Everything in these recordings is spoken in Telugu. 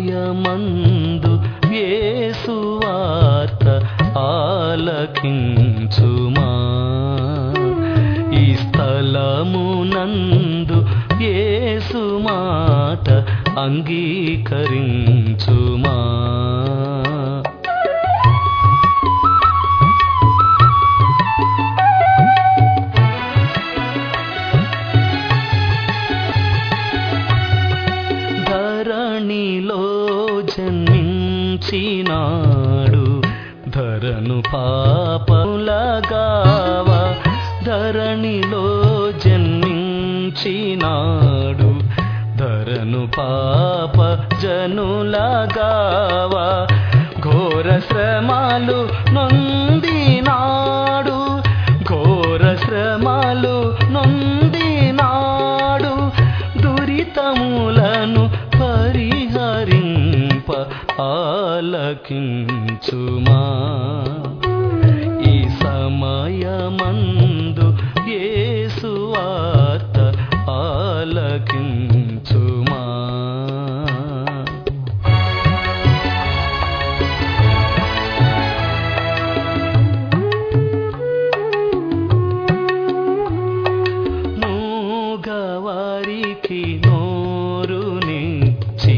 సమయమందు యేసు వార్త ఆలకించుమా ఈ స్థలమునందు యేసు మాట అంగీకరించుమా ధరణిలో జన్మించినాడు ధరను పాపములగావ ధరణిలో జన్మించినాడు ధరను పాప జనులగావ ఘోర శ్రమలు నొందినాడు ఘోర శ్రమలు నొందినాడు దురితములను పరిహరింప ఆలకించుమా ఈ సమయమందు యేసు వార్త ఆలకించుమా మూగవారికి నోరునిచ్చి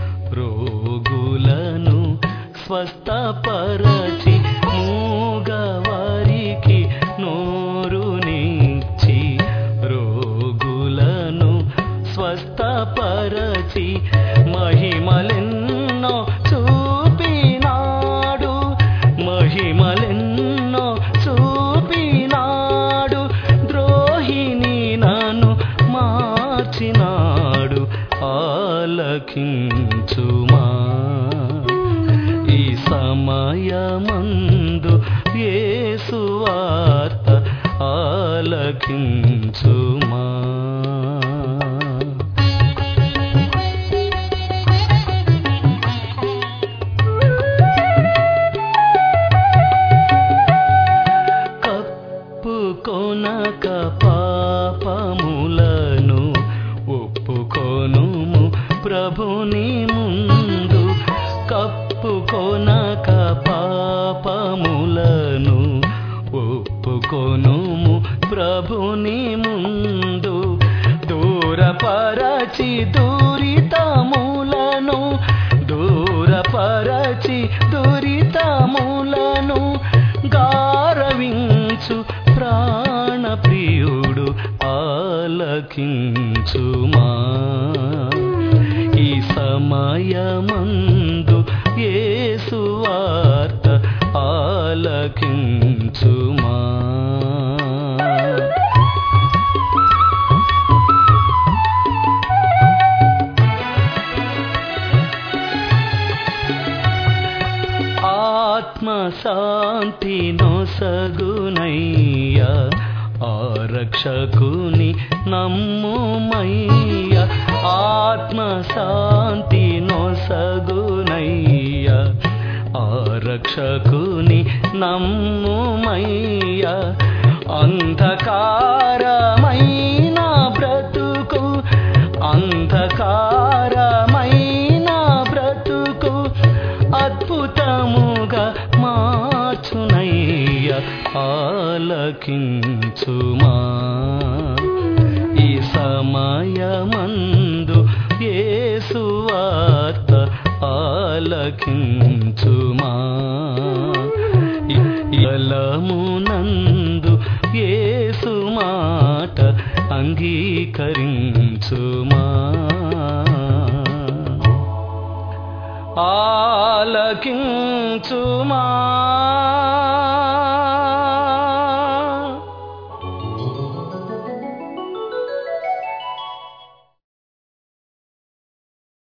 రోగులను స్వస్థపరచి మూగవారికి నోరునిచ్చి రోగులను స్వస్థపరచి మహిమలెన్నో చూపినాడు మహిమలెన్నో చూపినాడు ద్రోహిని నన్ను మార్చినాడు ఆలకించుమా ఈ సమయమందు యేసు వార్త ఆలకించుమా కప్పు కొనక పాపములను ఒప్పుకొనుము ప్రభుని ముందు కప్పు కొనక పాపములను ఒప్పుకొనుము ప్రభుని ముందు దూరపరచి దురితములను దూరపరచి దురితములను గారవించు ప్రాణప్రియుడు ఆలకించుమా ఈ సమయమందు యేసు వార్త ఆలకించుమా ఆత్మశాంతి నొసగునయ్య ఆరక్షకుని నమ్ముమయ్య ఆత్మశాంతి నొసగునయ్య ఆరక్షకుని నమ్ముమయ్య అంధకారమైన బ్రతుకు అంధకారమైన బ్రతుకు అద్భుతముగా మార్చునయ్య ఆలకించుమా ఈ సమయమందు యేసు వార్త ఆలకించుమా బలమునందు యేసు మాట అంగీకరించుమా ఆలకించుమా